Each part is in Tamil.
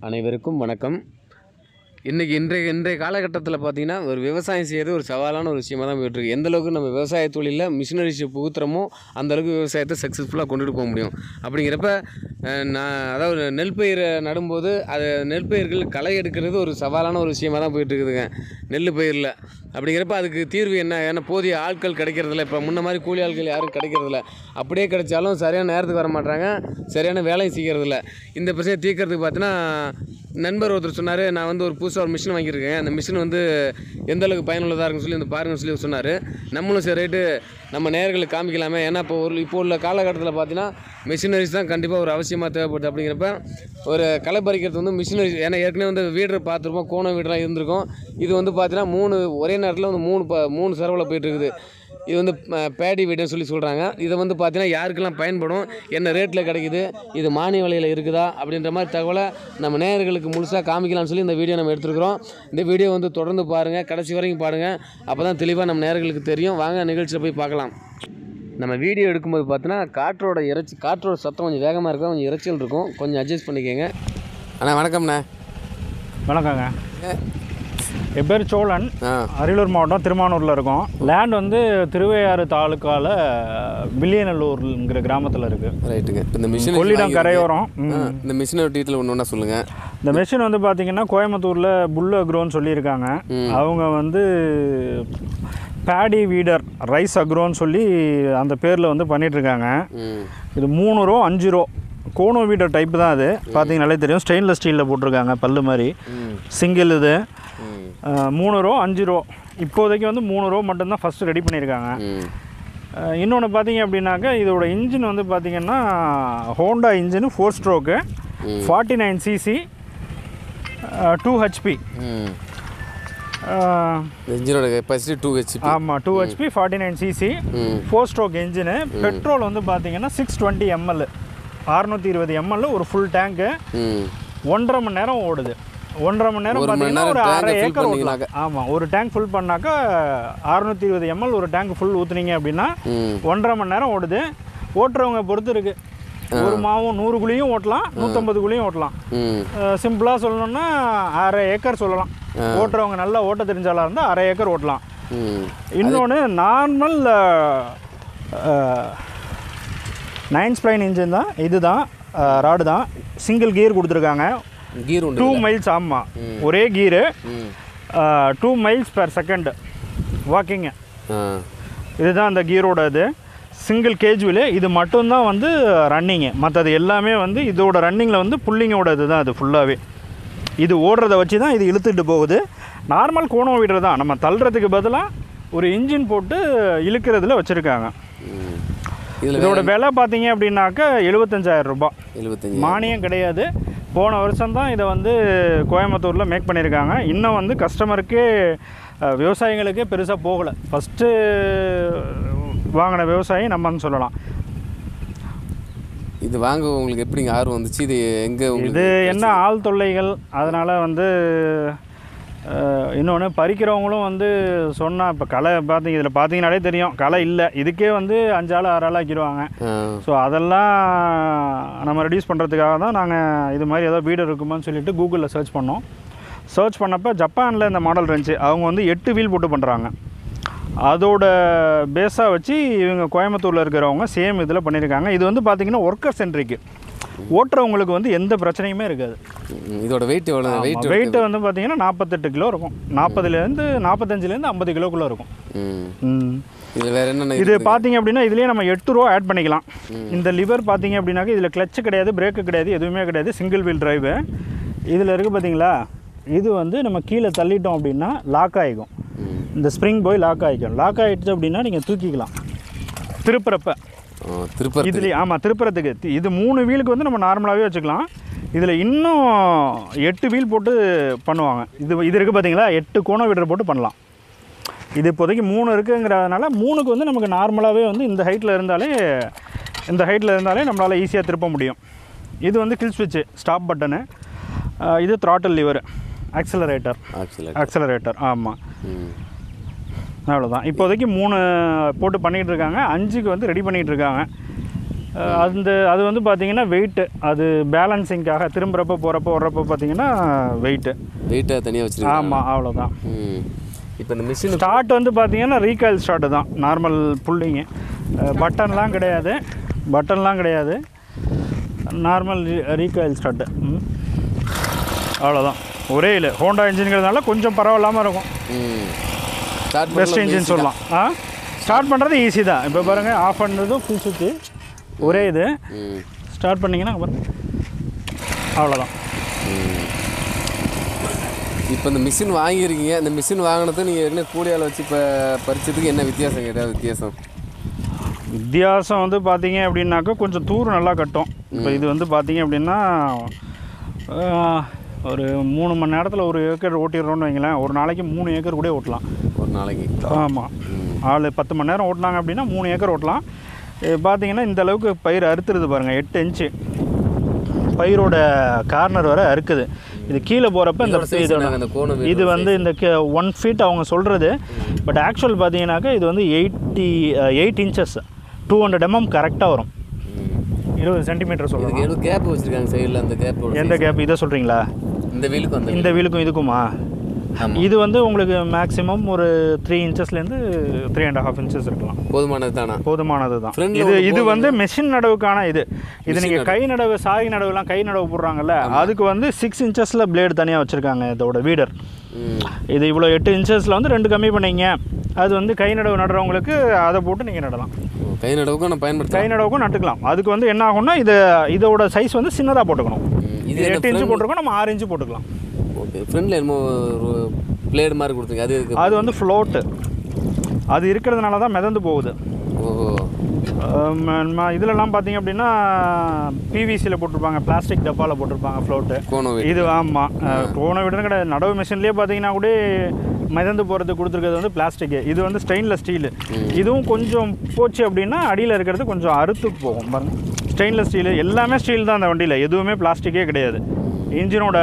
அனைவருக்கும் வணக்கம் இன்றைக்கி இன்றைய இன்றைய காலகட்டத்தில் பார்த்தீங்கன்னா ஒரு விவசாயம் செய்கிறது ஒரு சவாலான ஒரு விஷயமா தான் போயிட்டுருக்கு எந்த அளவுக்கு நம்ம விவசாய தொழிலில் மிஷினரிஸை புகுத்துறோமோ அந்த அளவுக்கு விவசாயத்தை சக்ஸஸ்ஃபுல்லாக கொண்டுட்டு போக முடியும் அப்படிங்கிறப்ப அஹ், நான் அதாவது நெல் பயிரை நடும்போது அது நெல் பயிர்கள் களை எடுக்கிறது ஒரு சவாலான ஒரு விஷயமா தான் போயிட்டு இருக்குதுங்க நெல் பயிரில் அப்படிங்கிறப்ப அதுக்கு தீர்வு என்ன ஏன்னா போதிய ஆட்கள் கிடைக்கிறதில்ல இப்போ முன்ன மாதிரி கூலி ஆட்கள் யாரும் கிடைக்கிறதில்ல அப்படியே கிடைச்சாலும் சரியான நேரத்துக்கு வர மாட்டாங்க சரியான வேலையும் செய்கிறதில்ல இந்த பிரச்சனையை தீர்க்கறதுக்கு பார்த்தீங்கன்னா நண்பர் ஒருத்தர் சொன்னார் நான் வந்து ஒரு புதுசாக ஒரு மிஷின் வாங்கியிருக்கேன் அந்த மிஷின் வந்து எந்த அளவுக்கு பயனுள்ளதாக இருக்குன்னு சொல்லி இந்த பாருங்கன்னு சொல்லி சொன்னார் நம்மளும் சரி ரைட்டு நம்ம நேர்களுக்கு காமிக்கலாமே ஏன்னா இப்போ ஒரு இப்போ உள்ள காலகட்டத்தில் பார்த்தீங்கன்னா மிஷினரிஸ் தான் கண்டிப்பாக ஒரு அவசியமாக தேவைப்படுது அப்படிங்கிறப்ப ஒரு களை பறிக்கிறது வந்து மிஷினரிஸ் ஏன்னா ஏற்கனவே வந்து வீடரை பார்த்துருப்போம் கோணம் வீடெலாம் இருந்திருக்கும் இது வந்து பார்த்தீங்கன்னா மூணு ஒரே நேரத்தில் வந்து மூணு ப மூணு செலவில் போயிட்டு இருக்குது இது வந்து ப- பேடி வீடுன்னு சொல்லி சொல்கிறாங்க இதை வந்து பார்த்தீங்கன்னா யாருக்கெல்லாம் பயன்படும் என்ன ரேட்டில் கிடைக்குது இது மானிய விலையில் இருக்குதா அப்படின்ற மாதிரி தகவலை நம்ம நேயர்களுக்கு முழுசாக காமிக்கலாம்னு சொல்லி இந்த வீடியோ நம்ம எடுத்துருக்குறோம் இந்த வீடியோ வந்து தொடர்ந்து பாருங்கள் கடைசி வரைக்கும் பாருங்கள் அப்போ தான் தெளிவாக நம்ம நேயர்களுக்கு தெரியும் வாங்க நிகழ்ச்சியில் போய் பார்க்கலாம் நம்ம வீடியோ எடுக்கும்போது பார்த்தீங்கன்னா காற்றோட இறைச்சி காற்றோட சத்தம் கொஞ்சம் வேகமாக இருக்கும் கொஞ்சம் இறைச்சல் இருக்கும் கொஞ்சம் அட்ஜஸ்ட் பண்ணிக்கோங்க அண்ணா வணக்கம்ண்ணா வணக்கங்க என் பேர் சோழன் ஆ அரியலூர் மாவட்டம் திருமானூரில் இருக்கோம் லேண்ட் வந்து திருவையாறு தாலுக்காவில் வில்லியநல்லூருங்கிற கிராமத்தில் இருக்குது ரைட்டுங்க இப்போ இந்த மிஷின் கொள்ளிடம் கரையோரம் ம். இந்த மிஷினை டீட்டில் ஒன்று ஒன்றா சொல்லுங்கள் இந்த மெஷின் வந்து பார்த்தீங்கன்னா கோயம்புத்தூரில் புல் அக்ரோன்னு சொல்லியிருக்காங்க அவங்க வந்து பேடி வீடர் ரைஸ் அக்ரோன்னு சொல்லி அந்த பேரில் வந்து பண்ணிகிட்ருக்காங்க ம் இது மூணு ரோ அஞ்சு ரோ கோனோ வீடர் டைப் தான் அது பார்த்தீங்கனாலே தெரியும் ஸ்டெயின்லெஸ் ஸ்டீலில் போட்டிருக்காங்க பல்லு மாதிரி ம் சிங்கிள் இது ம் அஹ், மூணு ரோ அஞ்சு ரோ இப்போதைக்கு வந்து மூணு ரோ மட்டும்தான் ஃபஸ்ட்டு ரெடி பண்ணியிருக்காங்க ம் இன்னொன்று பார்த்தீங்க அப்படின்னாக்கா இதோட இன்ஜின் வந்து பார்த்தீங்கன்னா Honda engine four stroke forty nine CC two HP ம் இன்ஜினோட கெப்பாசிட்டி டூ ஹெச்பி ஆமாம் two HP forty nine CC ம் ஃபோர் ஸ்ட்ரோக் இன்ஜினு பெட்ரோல் வந்து பார்த்தீங்கன்னா சிக்ஸ் டுவெண்ட்டி எம்எல் அறுநூற்றி இருபது எம்எல் ஒரு ஃபுல் டேங்க்கு ம் ஒன்றரை மணி நேரம் ஓடுது ஒன்றரை மணி நேரம் ஒரு மணி பார்த்தீங்கன்னா ஒரு நேரம் அரை tank fill ஏக்கர் பண்ணீங்கனாக்க. ஓட்டலாம் ஆமாம் ஒரு டேங்க் ஃபுல் பண்ணாக்கா அறுநூற்றி இருபது எம்எல் ஒரு டேங்க் ஃபுல் ஊற்றுனீங்க அப்படின்னா ம் ஒன்றரை மணி நேரம் ஓடுது ஓட்டுறவங்க பொறுத்து இருக்கு ஒரு மாவும் நூறு குழியும் ஓட்டலாம் நூற்றம்பது குழியும் ஓட்டலாம் ம் சிம்பிளாக சொல்லணும்னா அரை ஏக்கர் சொல்லலாம் ஓட்டுறவங்க நல்லா ஓட்ட தெரிஞ்சாலாக இருந்தால் அரை ஏக்கர் ஓட்டலாம் ம் இன்னொன்று நார்மல் நைன் ஸ்ப்ளைன் இன்ஜின் தான் இதுதான் ராடு தான் சிங்கிள் கியர் கொடுத்துருக்காங்க கீர் உண்டு டூ மைல்ஸ் ஆமாம் ஒரே கீரு ம் two miles per second walking ஆ இதுதான் அந்த கீரோட இது சிங்கிள் கேஜ்வில் இது மட்டும்தான் வந்து ரன்னிங்கு மற்றது எல்லாமே வந்து இதோட ரன்னிங்கில் வந்து புல்லிங்கோட இது தான் அது ஃபுல்லாகவே இது ஓடுறத வச்சு தான் இது இழுத்துட்டு போகுது நார்மல் கோணோ விடுறது தான் நம்ம தள்ளுறதுக்கு பதிலாக ஒரு இன்ஜின் போட்டு இழுக்கிறதுல வச்சுருக்காங்க ம் இதில் இதோட விலை பார்த்தீங்க அப்படின்னாக்கா எழுபத்தஞ்சாயிரம் ரூபாய் எழுபத்தஞ்சி மானியம் கிடையாது போன வருஷம் தான் இதை வந்து கோயம்புத்தூரில் மேக் பண்ணியிருக்காங்க இன்னும் வந்து கஸ்டமருக்கே அஹ், விவசாயிகளுக்கே பெருசாக போகலை ஃபஸ்ட்டு வாங்கின விவசாயி நம்மன்னு சொல்லலாம் இது வாங்க உங்களுக்கு எப்படிங்க ஆர்வம் வந்துச்சு இது எங்கே இது உங்களுக்கு என்ன ஆள் தொல்லைகள் அதனால் வந்து இன்னொன்று பறிக்கிறவங்களும் வந்து சொன்னால் இப்போ களை பார்த்தீங்க இதில் பார்த்தீங்கனாலே தெரியும் களை இல்லை இதுக்கே வந்து அஞ்சு ஆள் ஆறு ஆள் ஆக்கிடுவாங்க ஆ ஸோ அதெல்லாம் நம்ம ரெடியூஸ் பண்ணுறதுக்காக தான் நாங்கள் இது மாதிரி ஏதோ வீடு இருக்குமான்னு சொல்லிட்டு கூகுளில் சர்ச் பண்ணோம் சர்ச் பண்ணப்போ ஜப்பானில் இந்த மாடல் இருந்துச்சு அவங்க வந்து எட்டு வீல் போட்டு பண்ணுறாங்க அதோட பேஸாக வச்சு இவங்க கோயம்புத்தூரில் இருக்கிறவங்க சேம் இதில் பண்ணியிருக்காங்க இது வந்து பார்த்திங்கன்னா ஒர்க்கர் சென்ட்ரிக்கு ஓட்டுறவங்களுக்கு வந்து எந்த பிரச்சனையுமே இருக்காது ம், இதோட வெயிட் எவ்வளோ வெயிட் வெயிட் வந்து பார்த்திங்கன்னா நாற்பத்தெட்டு கிலோ இருக்கும் நாற்பதுலேருந்து நாற்பத்தஞ்சிலேருந்து ஐம்பது கிலோக்குள்ளே இருக்கும் ம் ம் இதில் வேறு என்னென்ன இது பார்த்தீங்க அப்படின்னா இதுலேயே நம்ம எட்டு ரூபா ஆட் பண்ணிக்கலாம் இந்த லிவர் பார்த்தீங்க அப்படின்னாக்க இதில் கிளச்சு கிடையாது பிரேக்கு கிடையாது எதுவுமே கிடையாது சிங்கிள் வீல் டிரைவு இதில் இருக்குது பார்த்தீங்களா இது வந்து நம்ம கீழே தள்ளிட்டோம் அப்படின்னா லாக் ஆகிக்கும் ம் இந்த ஸ்ப்ரிங் போய் லாக் ஆகிக்கும் லாக் ஆகிடுச்சு அப்படின்னா நீங்கள் தூக்கிக்கலாம் திருப்புறப்ப ஆ திருப்பதி இதுலேயே ஆமாம் திருப்புறத்துக்கு தி- இது மூணு வீலுக்கு வந்து நம்ம நார்மலாகவே வச்சுக்கலாம் இதில் இன்னும் எட்டு வீல் போட்டு பண்ணுவாங்க இது இது இருக்குது பார்த்தீங்களா எட்டு கோண வீடர் போட்டு பண்ணலாம் இது இப்போதைக்கு மூணு இருக்குங்கிறதுனால மூணுக்கு வந்து நமக்கு நார்மலாகவே வந்து இந்த ஹைட்டில் இருந்தாலே இந்த ஹைட்டில் இருந்தாலே நம்மளால் ஈஸியாக திருப்ப முடியும் இது வந்து கில் ஸ்விட்சு ஸ்டாப் பட்டனு இது throttle lever accelerator actually accelerator ஆமாம் ம் அவ்வளோதான் இப்போதைக்கு மூணு போட்டு பண்ணிகிட்டு இருக்காங்க அஞ்சுக்கு வந்து ரெடி பண்ணிகிட்டு இருக்காங்க அஹ் அந்த அது வந்து பார்த்தீங்கன்னா வெயிட்டு அது பேலன்சிங்காக திரும்புகிறப்ப போகிறப்ப வர்றப்போ பார்த்தீங்கன்னா வெயிட்டு வெயிட்டாக தனியாக வச்சுருக்கேன் ஆமாம் அவ்வளோதான் ம் இப்போ இந்த மிஷின் ஸ்டார்ட் வந்து பார்த்தீங்கன்னா ரீகாயில் ஸ்டார்ட்டு தான் நார்மல் புல்லிங்கு பட்டன்லாம் கிடையாது பட்டன்லாம் கிடையாது நார்மல் ரீகாயில் ஸ்டார்ட்டு ம் அவ்வளோதான் ஒரே இல்லை ஹோண்டா இன்ஜின்கிறதுனால கொஞ்சம் பரவாயில்லாமல் இருக்கும் ம் ஸ்டார்ட் பெஸ்ட் இன்ஜின் சொல்லலாம் ஆ ஸ்டார்ட் பண்ணுறது ஈஸி தான் இப்போ பாருங்கள் ஆஃப் பண்ணுறதும் ஃபுல் சுவிட்சு ஒரே இது ம் ஸ்டார்ட் பண்ணிங்கன்னா அப்புறம் அவ்வளோதான் இப்போ இந்த மிஷின் வாங்கியிருக்கீங்க இந்த மிஷின் வாங்கினது நீங்கள் ஏற்கனவே கூலியால் வச்சு இப்போ பறிச்சதுக்கு என்ன வித்தியாசம் ஏதாவது வித்தியாசம் வித்தியாசம் வந்து பார்த்தீங்க அப்படின்னாக்கா கொஞ்சம் தூர் நல்லா கட்டும் இப்போ இது வந்து பார்த்தீங்க அப்படின்னா ஆஹ், ஒரு மூணு மணி நேரத்தில் ஒரு ஏக்கர் ஓட்டிடுறோம்னு வைங்களேன் ஒரு நாளைக்கு மூணு ஏக்கர் கூட ஓட்டலாம் ஒரு நாளைக்கு ஆமாம் ஆள் பத்து மணி நேரம் ஓட்டினாங்க அப்படின்னா மூணு ஏக்கர் ஓட்டலாம் இது பார்த்தீங்கன்னா இந்த அளவுக்கு பயிர் அறுத்துருது பாருங்கள் எட்டு இன்ச்சு பயிரோட கார்னர் வரை அறுக்குது இது கீழே போகிறப்ப இந்த இதோட size இதோட என்னங்க? இந்த கோணம் இது வந்து இந்த ஒன் ஃபீட் அவங்க சொல்கிறது பட் ஆக்சுவல் பார்த்தீங்கன்னாக்கா இது வந்து eighty eight inches two hundred MM கரெக்டாக வரும் இருபது சென்டிமீட்டர் சொல்லலாம் இதுக்கு எவ்வளோ கேப் வச்சுருக்காங்க சைடில் அந்த கேப்போட எந்த கேப் இதை சொல்கிறீங்களா இந்த வீலுக்கு அந்த இந்த வீலுக்கும் இதுக்குமா ஆமாம் இது வந்து உங்களுக்கு மேக்ஸிமம் ஒரு த்ரீ இன்ச்சஸ்லேருந்து த்ரீ அண்ட் ஹாஃப் இன்ச்சஸ் இருக்கலாம் போதுமானது தானா போதுமானது தான் Front ல இது ஒண்ணு இது வந்து மெஷின் நடவுக்கான இது இது Machine நீங்கள் கை நடவு சாரி நடவுலாம் கை நடவு போடுறாங்கல்ல அதுக்கு வந்து சிக்ஸ் இன்ச்சஸில் பிளேடு தனியாக வச்சுருக்காங்க இதோட வீடர் ம் இது இவ்வளோ எட்டு இன்ச்சஸில் வந்து ரெண்டு கம்மி பண்ணீங்க அது வந்து கை நடவு நடுறவங்களுக்கு அதை போட்டு நீங்கள் நடலாம் ஓ, கை நடவுக்கும் நான் கை பயன்படுத்தேன் நடவுக்கும் நட்டுக்கலாம் அதுக்கு வந்து என்ன ஆகும்னா இது இதோட சைஸ் வந்து சின்னதாக போட்டுக்கணும் இது இது என்ன எட்டு இன்ச்சு front- போட்டிருக்கோம் நம்ம ஆறு இன்ச்சு போட்டுக்கலாம் ஓகே ஃப்ரண்ட்ல என்னமோ ஒரு பிளேடு மாதிரி கொடுத்துருங்க அது இருக்கு அது வந்து ஃப்ளோட்டு அது இருக்கிறதுனால தான் மிதந்து போகுது ஓஹோ இதிலலாம் பார்த்தீங்க அப்படின்னா பிவிசியில் போட்டிருப்பாங்க பிளாஸ்டிக் டப்பாவில் போட்டிருப்பாங்க ஃப்ளோட்டு கோணம் weight. இது ஆமாம் போன விட கிடையாது நடவு மிஷின்லேயே பார்த்தீங்கன்னா கூட மிதந்து போகிறதுக்கு கொடுத்துருக்கிறது வந்து பிளாஸ்டிக்கு இது வந்து ஸ்டெயின்லெஸ் ஸ்டீலு இதுவும் கொஞ்சம் போச்சு அப்படின்னா அடியில் இருக்கிறது கொஞ்சம் அறுத்து போகும் பாருங்க ஸ்டெயின்லெஸ் ஸ்டீலு எல்லாமே ஸ்டீல் தான் அந்த வண்டியில் எதுவுமே பிளாஸ்டிக்கே கிடையாது இன்ஜினோட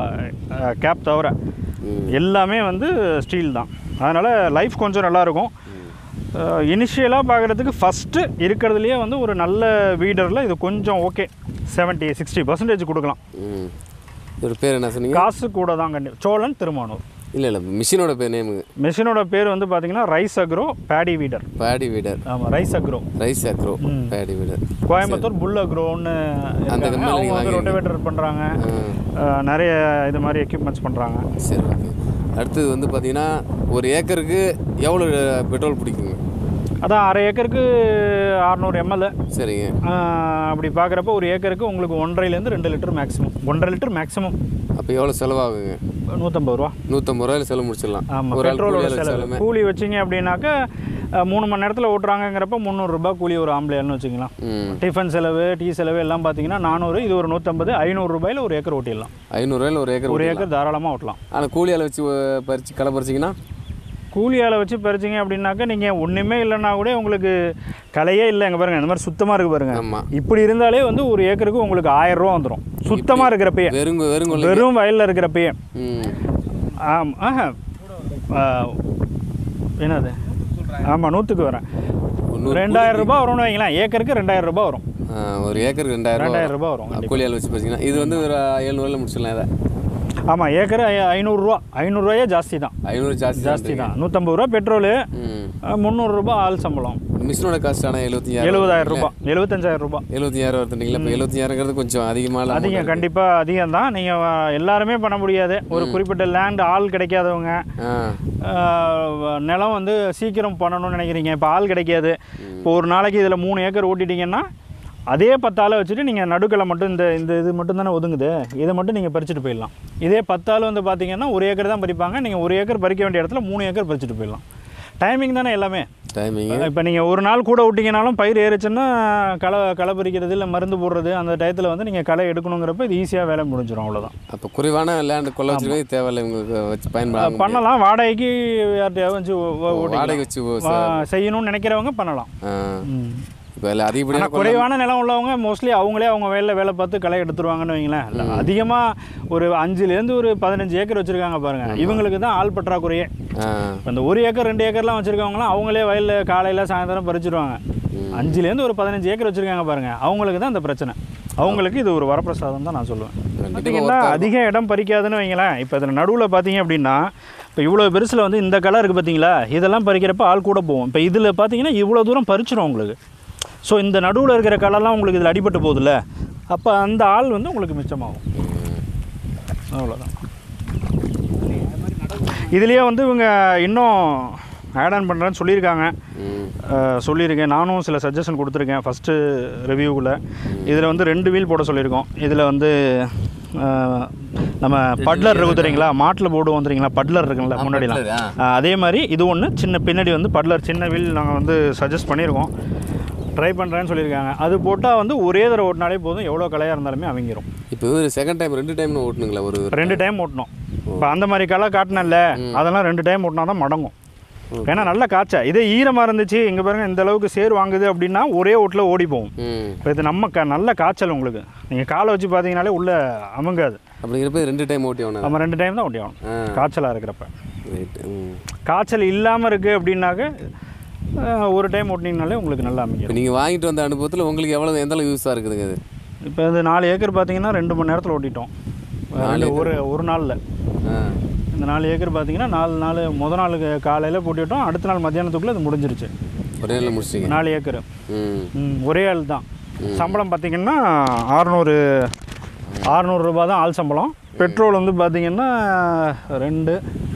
கேப் தவிர ம். எல்லாமே வந்து ஸ்டீல் தான் அதனால் லைஃப் கொஞ்சம் நல்லாயிருக்கும் இனிஷியலாக பார்க்குறதுக்கு ஃபஸ்ட்டு இருக்கிறதுலையே வந்து ஒரு நல்ல வீடரில் இது கொஞ்சம் ஓகே 70 சிக்ஸ்டி பர்சன்டேஜ் கொடுக்கலாம் ம் இதோட பேர் என்ன சொன்னீங்க காசு கூட தான் கண்டி சோழன் திருமானூர் இல்லை இல்லை மிஷினோட பேர் நேமு மிஷினோட பேர் வந்து பார்த்தீங்கன்னா Rice Agro paddy weeder paddy weeder ஆமாம் ரைஸ் அக்ரோ ரைஸ் அக்ரோ ம். பேடி வீடர் கோயம்புத்தூர் புல் அக்ரோன்னு அந்த இருக்காங்க. company அவங்க வந்து வாங்கிருக்கீங்க. ரொட்டவேட்டர் பண்ணுறாங்க நிறைய இது மாதிரி எக்யூப்மெண்ட்ஸ் பண்ணுறாங்க சரி ஓகே அடுத்தது வந்து பார்த்தீங்கன்னா ஒரு ஏக்கருக்கு எவ்வளோ பெட்ரோல் பிடிக்குங்க அதான் அரை ஏக்கருக்கு அறநூறு எம்எல் சரிங்க அப்படி பார்க்குறப்ப ஒரு ஏக்கருக்கு உங்களுக்கு ஒன்றரைலேருந்து ரெண்டு லிட்டர் மேக்ஸிமம் ஒன்றரை லிட்டர் மேக்ஸிமம் அப்போ எவ்வளோ செலவாகுங்க நூற்றம்பது ரூபா நூற்றம்பது ரூபாயில் செலவு முடிச்சிடலாம் ஆமாம் ஒரு ஆள் பெட்ரோலோட கூலியால் செலவு வச்சாலுமே கூலி வச்சிங்க அப்படின்னாக்கா அஹ், மூணு மணி நேரத்தில் ஓட்டுறாங்கங்கிறப்ப முந்நூறுரூபா கூலி ஒரு ஆம்பளைன்னு வச்சுக்கலாம் ம் டிஃபன் செலவு டீ செலவு எல்லாம் பார்த்தீங்கன்னா நானூறு இது ஒரு நூற்றம்பது ஐநூறுரூபாயில் ஒரு ஏக்கர் ஓட்டிடலாம் ஐநூறுரூவாயில் ஒரு ஏக்கர் ஒரு ஏக்கர் தாராளமாக ஓட்டலாம் ஆனால் கூலியால் வச்சு அஹ், பறிச்சு களை பறிச்சிங்கன்னா கூலி ஆளை வச்சு பறிச்சிங்க அப்படின்னாக்கா நீங்கள் ஒன்றுமே இல்லைன்னா கூட உங்களுக்கு கலையே இல்லை எங்கே பாருங்கள் இந்த மாதிரி சுத்தமாக இருக்குது பாருங்கள் ஆமாம் இப்படி இருந்தாலே வந்து ஒரு ஏக்கருக்கு உங்களுக்கு ஆயிரம் ரூபா வந்துடும் சுத்தமாக இருக்கிறப்பயே வெறுங்க வெறுங்கொல்லை வெறும் வயலில் இருக்கிறப்பயே ம் ஆம் ஆஹா ஆ, என்னது ஆமாம் நூற்றுக்கு வரேன் ஒரு ரெண்டாயிரம் ரூபாய் வரும்னு வைங்களேன் ஏக்கருக்கு ரெண்டாயிரம் ரூபாய் வரும் ஆ, ஒரு ஏக்கருக்கு ரெண்டாயிரம் ரெண்டாயிரம் ரூபாய் வரும் கண்டிப்பா. கூலியால் வச்சு பறிச்சிங்கன்னா இது வந்து ஒரு எழுநூறுவாயில் முடிச்சிடலாம் இதை ஆமாம் ஏக்கர் ஐ- ஐநூறுரூவா ஐநூறுரூவாயே ஜாஸ்தி தான் ஐநூறு ஜாஸ்தி ஜாஸ்தி தான் நூற்றம்பது ரூபா பெட்ரோலு ம் முந்நூறுரூபா ஆள் சம்பளம் மிஷினோட காஸ்ட் ஆனால் எழுபத்தஞ்சாயிரம் எழுபதாயிரம் ரூபாய் எழுபத்தஞ்சாயிரம் ரூபாய் எழுபத்தஞ்சாயிரம் வருதுங்களா இப்போ எழுபத்தஞ்சாயிரங்கிறது கொஞ்சம் அதிகமாக அதிகம் கண்டிப்பாக அதிகம் தான் நீங்கள் எல்லாருமே பண்ண முடியாது ஒரு குறிப்பிட்ட லேண்ட் ஆள் கிடைக்காதவங்க ஆ ஆஹ், நிலம் வந்து சீக்கிரம் பண்ணணும்னு நினைக்கிறீங்க இப்போ ஆள் கிடைக்காது இப்போ ஒரு நாளைக்கு இதில் மூணு ஏக்கர் ஓட்டிட்டீங்கன்னா அதே பத்தாளை வச்சுட்டு நீங்கள் நடுக்களை மட்டும் இந்த இந்த இது மட்டும் தானே ஒதுங்குது இதை மட்டும் நீங்கள் பறிச்சுட்டு போயிடலாம் இதே பத்தாள் வந்து பார்த்தீங்கன்னா ஒரு ஏக்கர் தான் பறிப்பாங்க நீங்கள் ஒரு ஏக்கர் பறிக்க வேண்டிய இடத்துல மூணு ஏக்கர் பறிச்சுட்டு போயிடலாம் டைமிங் தானே எல்லாமே டைமிங்கு இப்போ நீங்கள் ஒரு நாள் கூட விட்டிங்கனாலும் பயிர் ஏறிச்சுன்னா களை களை பறிக்கிறது இல்லை மருந்து போடுறது அந்த டயத்தில் வந்து நீங்கள் களை எடுக்கணுங்கிறப்ப இது ஈஸியாக வேலை முடிஞ்சிடும் அவ்வளோதான் அப்போ குறைவான லேண்டு கொள்ள வச்சுருக்கோம் தேவையில்லை உங்களுக்கு வச்சு பயன்படாம பண்ணலாம் வாடகைக்கு யார்கிட்டயாவது வச்சு ஓ- ஓ- ஓட்டிக்கலாம். வாடகை வச்சு ஓ- வா- செய்யணும்னு நினைக்கிறவங்க பண்ணலாம் ஆ ம். இப்போ இல்லை ஆனால் அதிகப்படியான கொள்ள குறைவான நிலம் உள்ளவங்க மோஸ்ட்லி அவங்களே அவங்க வேலை வேலை பார்த்து களை எடுத்துருவாங்கன்னு வைங்களேன் அதிகமாக ஒரு அஞ்சுலேருந்து ஒரு பதினஞ்சு ஏக்கர் வச்சுருக்காங்க பாருங்கள் இவங்களுக்கு தான் ஆள் பற்றாக்குறையே ஆ இப்போ இந்த ஒரு ஏக்கர் ரெண்டு ஏக்கர்லாம் வச்சுருக்கவங்களாம் அவங்களே வயலில் காலையில் சாயந்தரம் பறிச்சிருவாங்க அஞ்சுலேருந்து ஒரு பதினஞ்சு ஏக்கர் வச்சுருக்காங்க பாருங்கள் அவங்களுக்கு தான் இந்த பிரச்சனை அவங்களுக்கு இது ஒரு வரப்பிரசாதம் தான் நான் சொல்லுவேன் பார்த்தீங்கன்னா அதிக இடம் பறிக்காதுன்னு வைங்களேன் இப்போ இதில் நடுவில் பார்த்தீங்க அப்படின்னா இப்போ இவ்வளோ பெருசில் வந்து இந்த கலர் இருக்குது பார்த்தீங்களா இதெல்லாம் பறிக்கிறப்ப ஆள் கூட போகும் இப்போ இதில் பார்த்தீங்கன்னா இவ்வளோ தூரம் பறிச்சிடும் உங்களுக்கு ஸோ இந்த நடுவில் இருக்கிற கலர்லாம் உங்களுக்கு இதில் அடிபட்டு போகுதுல்ல அப்போ அந்த ஆள் வந்து உங்களுக்கு மிச்சமாகும் அவ்வளோதான் இதுலேயே வந்து இவங்க இன்னும் ஆட் ஆன் பண்ணுறேன்னு சொல்லியிருக்காங்க ம் அஹ், சொல்லியிருக்கேன் நானும் சில சஜஷன் கொடுத்துருக்கேன் ஃபஸ்ட்டு ரிவ்யூவில் இதில் வந்து ரெண்டு வீல் போட சொல்லியிருக்கோம் இதில் வந்து அஹ், நம்ம பட்லர் இருக்கு தெரியுங்களா மாட்டில் போடுவோம் தெரியுங்களா பட்லர் இருக்குங்களா முன்னாடிலாம் பட்லர், ஆ. அஹ், அதே மாதிரி இது ஒன்று சின்ன பின்னாடி வந்து பட்லர் சின்ன வீல் நாங்கள் வந்து சஜஸ்ட் பண்ணியிருக்கோம் ட்ரை பண்ணுறேன்னு சொல்லியிருக்காங்க அது போட்டால் வந்து ஒரே தடவை ஓட்டினாலே போதும் எவ்வளோ கலையாக இருந்தாலுமே அவங்கிரும் இப்போ ஒரு செகண்ட் டைம் ரெண்டு டைம்னு ஓட்டுனுங்களா ஒரு ரெண்டு டைம் ஓட்டணும் இப்போ அந்த மாதிரி களை காட்டினல அதெல்லாம் ரெண்டு டைம் ஓட்டினா தான் மடங்கும் ஏன்னா நல்ல காய்ச்சா இதே ஈரமாக இருந்துச்சு இங்கே பாருங்க இந்த அளவுக்கு சேர் வாங்குது அப்படின்னா ஒரே ஓட்டில் ஓடி போகும் ம் இப்போ இது நம்ம க நல்ல காய்ச்சல் உங்களுக்கு நீங்கள் காலை வச்சு பார்த்தீங்கனாலே உள்ளே அமுங்காது அப்படிங்கிறப்ப ரெண்டு டைம் ஓட்டி ஆகணும் நம்ம ரெண்டு டைம் தான் ஓட்டி ஆகணும் ஆ. காய்ச்சலாக இருக்கிறப்ப ரைட் ம் காய்ச்சல் இல்லாமல் இருக்குது அப்படின்னாக்க அஹ், ஒரு டைம் ஓட்டினீங்கனாலே உங்களுக்கு நல்லா இப்போ அமைக்கும் நீங்கள் வாங்கிட்டு வந்த அனுபவத்தில் உங்களுக்கு எவ்வளோ எந்த அளவு யூஸாக இருக்குதுங்க அது இப்போ இது நாலு ஏக்கர் பார்த்தீங்கன்னா ரெண்டு மணி நேரத்தில் ஓட்டிட்டோம் ரெண்டு ஒரு ஒரு நாளில் ஆ இந்த நாலு ஏக்கர் பார்த்தீங்கன்னா நாலு நாள் முத நாள் காலையில் போட்டுவிட்டோம் அடுத்த நாள் மத்தியானத்துக்குள்ளே இது முடிஞ்சிருச்சு ஒரே நாளில் முடிச்சிங்க நாலு ஏக்கர் ம் ம், ஒரே ஆள் தான் சம்பளம் பார்த்தீங்கன்னா ஆறுநூறு அறநூறுரூபா தான் ஆள் சம்பளம் பெட்ரோல் வந்து பார்த்தீங்கன்னா ரெண்டு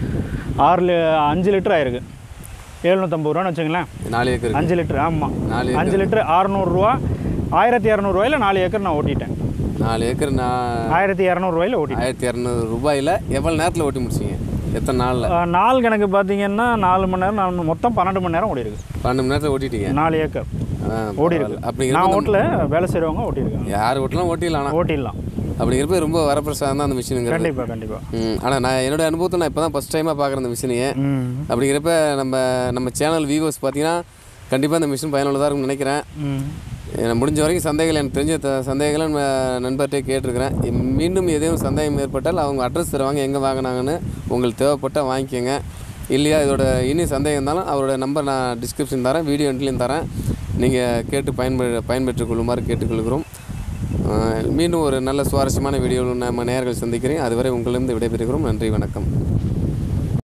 ஆறு லி அஞ்சு லிட்டர் ஆயிருக்கு எழுநூற்றம்பது ரூபான்னு வச்சுங்களேன் நாலு ஏக்கர் அஞ்சு லிட்டர் ஆமாம் நாலு அஞ்சு லிட்டர் அறநூறுரூவா ஆயிரத்தி இரநூறுவாயில் நாலு ஏக்கர் நான் ஓட்டிட்டேன் நாலு ஏக்கர் நான் ஆயிரத்தி இரநூறுவாயில் ஓட்டிட்டேன் ஆயிரத்தி இரநூறு ரூபாயில் எவ்வளோ நேரத்தில் ஓட்டி முடிச்சிங்க எத்தனை நாளில் ஆ, நாள் கணக்கு பார்த்தீங்கன்னா நாலு மணி நேரம் நாலு மணி- மொத்தம் பன்னெண்டு மணி நேரம் ஓடி இருக்கு பன்னெண்டு மணி நேரத்தில் ஓட்டிட்டீங்க நாலு ஏக்கர் ஆ, ஓடி பரவாயில்ல. இருக்கு அப்படிங்கிறப்ப நான் நம்ம- ஓட்டல வேலை செய்கிறவங்க ஓட்டியிருக்காங்க யார் ஓட்டலாம் ஓட்டிடலாம் ஆனால் ஓட்டிடலாம் அப்படிங்கிறப்ப ரொம்ப வரப்பிரசாதம் தான் அந்த மிஷினுங்கிறது கண்டிப்பாக கண்டிப்பாக ம் ஆனால் நான் என்னோட அனுபவத்தை நான் இப்போ தான் ஃபஸ்ட் டைமாக பார்க்குறேன் அந்த மிஷினையே ம் அப்படிங்கிறப்ப நம்ம நம்ம சேனல் வியூவர்ஸ் பார்த்தீங்கன்னா கண்டிப்பாக இந்த மிஷின் பயனுள்ளதாக இருக்கும்னு நினைக்கிறேன் ம் எனக்கு முடிஞ்ச வரைக்கும் சந்தேகங்கள் எனக்கு தெரிஞ்ச த- சந்தேகங்களை நம்ம நண்பர்கிட்டே கேட்டிருக்கிறேன் இ- மீண்டும் ஏதேனும் சந்தேகம் ஏற்பட்டால் அவங்க அட்ரஸ் தருவாங்க எங்கே வாங்கினாங்கன்னு உங்களுக்கு தேவைப்பட்டால் வாங்கிக்கோங்க இல்லையா இதோட இனி சந்தேகம் இருந்தாலும் அவரோட நம்பர் நான் டிஸ்கிரிப்ஷன் தரேன் வீடியோ எண்ட்லையும் தரேன் நீங்கள் கேட்டு பயன்பெ பயன்பெற்றுக் கொள்ளுமாறு கேட்டுக்கொள்கிறோம் அஹ் மீண்டும் ஒரு நல்ல சுவாரஸ்யமான வீடியோவில் நம்ம நேயர்கள் சந்திக்கிறேன் அதுவரை உங்களிடம் விடைபெறுகிறோம் நன்றி வணக்கம்